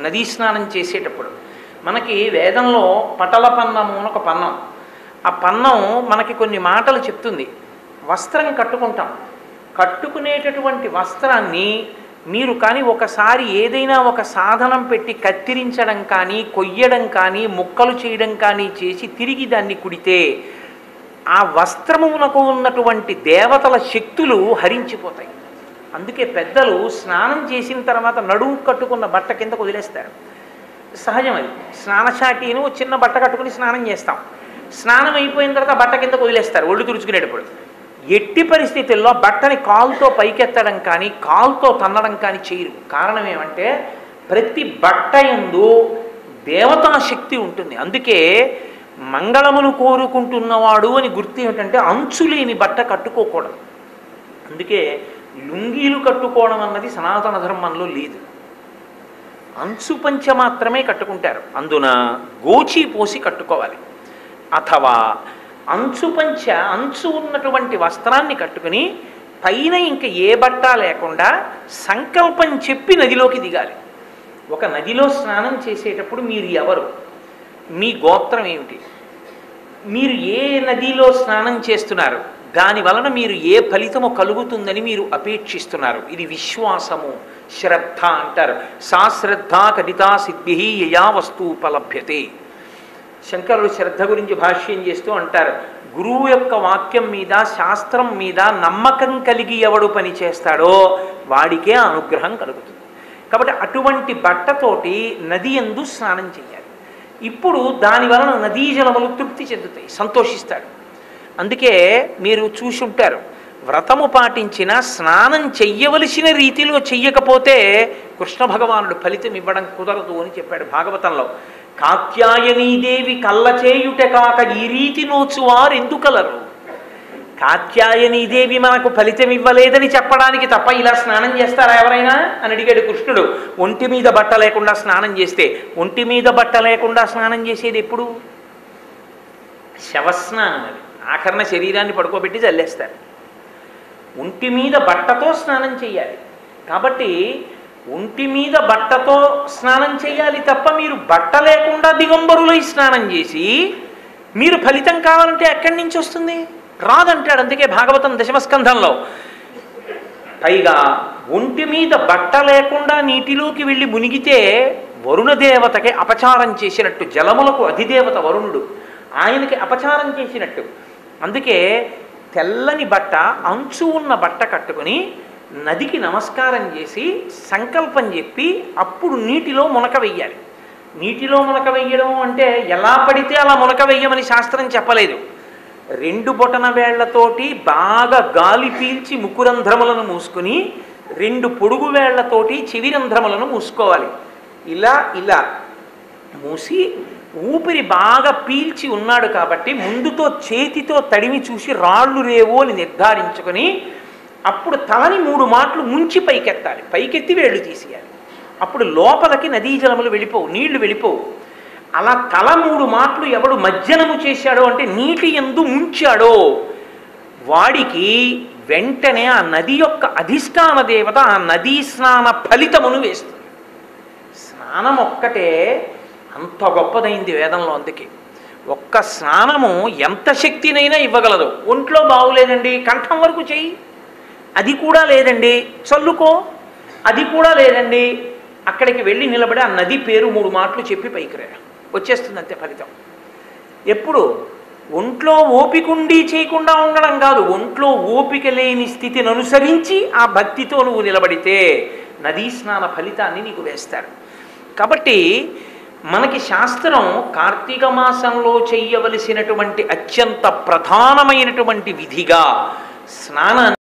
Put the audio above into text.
నదీ స్నానం చేసేటప్పుడు మనకి వేదంలో పటల పన్నము అని ఒక పన్నం ఆ పన్నం మనకి కొన్ని మాటలు చెప్తుంది వస్త్రం కట్టుకుంటాం కట్టుకునేటటువంటి వస్త్రాన్ని మీరు కానీ ఒకసారి ఏదైనా ఒక సాధనం పెట్టి కత్తిరించడం కానీ కొయ్యడం కానీ ముక్కలు చేయడం కానీ చేసి తిరిగి దాన్ని కుడితే ఆ వస్త్రమునకు ఉన్నటువంటి దేవతల శక్తులు హరించిపోతాయి అందుకే పెద్దలు స్నానం చేసిన తర్వాత నడుము కట్టుకున్న బట్ట కింద వదిలేస్తారు సహజం అది స్నానశాటిని ఒక చిన్న బట్ట కట్టుకుని స్నానం చేస్తాం స్నానం అయిపోయిన తర్వాత బట్ట కింద వదిలేస్తారు ఒళ్ళు తుడుచుకునేటప్పుడు ఎట్టి పరిస్థితుల్లో బట్టని కాలుతో పైకెత్తడం కానీ కాలుతో తన్నడం కానీ చేయరు కారణం ఏమంటే ప్రతి బట్ట ఎందు దేవతా శక్తి ఉంటుంది అందుకే మంగళమును కోరుకుంటున్నవాడు అని గుర్తు ఏమిటంటే అంచు లేని బట్ట కట్టుకోకూడదు అందుకే లుంగీలు కట్టుకోవడం అన్నది సనాతన ధర్మంలో లేదు అంచు పంచ మాత్రమే కట్టుకుంటారు అందున గోచి పోసి కట్టుకోవాలి అథవా అంచు పంచ అంచు ఉన్నటువంటి వస్త్రాన్ని కట్టుకుని పైన ఇంక ఏ బట్ట లేకుండా సంకల్పం చెప్పి నదిలోకి దిగాలి ఒక నదిలో స్నానం చేసేటప్పుడు మీరు ఎవరు మీ గోత్రం ఏమిటి మీరు ఏ నదిలో స్నానం చేస్తున్నారు దాని వలన మీరు ఏ ఫలితము కలుగుతుందని మీరు అపేక్షిస్తున్నారు ఇది విశ్వాసము శ్రద్ధ అంటారు సా శ్రద్ధ కడితా సిద్ధి యయా వస్తుపలభ్యతే శంకరుడు శ్రద్ధ గురించి భాష్యం చేస్తూ అంటారు గురువు యొక్క వాక్యం మీద శాస్త్రం మీద నమ్మకం కలిగి ఎవడు పని చేస్తాడో వాడికే అనుగ్రహం కలుగుతుంది కాబట్టి అటువంటి బట్టతోటి నది ఎందు స్నానం చేయాలి ఇప్పుడు దాని వలన నదీ జలములు తృప్తి చెందుతాయి సంతోషిస్తాడు అందుకే మీరు చూసి ఉంటారు వ్రతము పాటించిన స్నానం చెయ్యవలసిన రీతిలో చెయ్యకపోతే కృష్ణ భగవానుడు ఫలితం ఇవ్వడం కుదరదు అని చెప్పాడు భాగవతంలో కాత్యాయనీదేవి కళ్ళ చేయుట కాక ఈ రీతి నోచువారు ఎందుకలరు కాత్యాయనీదేవి మనకు ఫలితం ఇవ్వలేదని చెప్పడానికి తప్ప ఇలా స్నానం చేస్తారా ఎవరైనా అని అడిగాడు కృష్ణుడు ఒంటి మీద బట్ట లేకుండా స్నానం చేస్తే ఒంటి మీద బట్ట లేకుండా స్నానం చేసేది ఎప్పుడు శవస్నానం అది ఆఖరణ శరీరాన్ని పడుకోబెట్టి చల్లేస్తారు ఒంటి మీద బట్టతో స్నానం చేయాలి కాబట్టి ఒంటి మీద బట్టతో స్నానం చేయాలి తప్ప మీరు బట్ట లేకుండా దిగంబరులై స్నానం చేసి మీరు ఫలితం కావాలంటే ఎక్కడి నుంచి వస్తుంది రాదంటాడు అందుకే భాగవతం దశమస్కంధంలో పైగా ఒంటి మీద బట్ట లేకుండా నీటిలోకి వెళ్ళి మునిగితే వరుణ దేవతకి అపచారం చేసినట్టు జలములకు అధిదేవత వరుణుడు ఆయనకి అపచారం చేసినట్టు అందుకే తెల్లని బట్ట అంచు ఉన్న బట్ట కట్టుకుని నదికి నమస్కారం చేసి సంకల్పం చెప్పి అప్పుడు నీటిలో మునక వెయ్యాలి నీటిలో మునక వెయ్యడం అంటే ఎలా పడితే అలా మునక వెయ్యమని శాస్త్రం చెప్పలేదు రెండు బొటన వేళ్లతోటి బాగా గాలి పీల్చి ముకురంధ్రములను మూసుకుని రెండు పొడుగు వేళ్లతోటి చెవిరంధ్రములను మూసుకోవాలి ఇలా ఇలా మూసి ఊపిరి బాగా పీల్చి ఉన్నాడు కాబట్టి ముందుతో చేతితో తడిమి చూసి రాళ్ళు రేవో అని నిర్ధారించుకొని అప్పుడు తలని మూడు మాటలు ముంచి పైకెత్తాలి పైకెత్తి వేళ్ళు తీసేయాలి అప్పుడు లోపలికి నదీ జలములు వెళ్ళిపోవు నీళ్లు వెళ్ళిపోవు అలా తల మూడు మాటలు ఎవడు మజ్జనము చేశాడో అంటే నీటి ఎందు ముంచాడో వాడికి వెంటనే ఆ నది యొక్క అధిష్టాన దేవత ఆ నదీ స్నాన ఫలితమును వేస్తుంది స్నానం ఒక్కటే అంత గొప్పదైంది వేదంలో అందుకే ఒక్క స్నానము ఎంత శక్తినైనా ఇవ్వగలదు ఒంట్లో బాగులేదండి కంఠం వరకు చెయ్యి అది కూడా లేదండి చల్లుకో అది కూడా లేదండి అక్కడికి వెళ్ళి నిలబడి ఆ నది పేరు మూడు మాటలు చెప్పి పైకి రా వచ్చేస్తుంది అంతే ఫలితం ఎప్పుడు ఒంట్లో ఓపికండి చేయకుండా ఉండడం కాదు ఒంట్లో ఓపిక లేని స్థితిని అనుసరించి ఆ భక్తితో నువ్వు నిలబడితే నదీ స్నాన ఫలితాన్ని నీకు వేస్తారు కాబట్టి మనకి శాస్త్రం కార్తీక మాసంలో చెయ్యవలసినటువంటి అత్యంత ప్రధానమైనటువంటి విధిగా స్నానాన్ని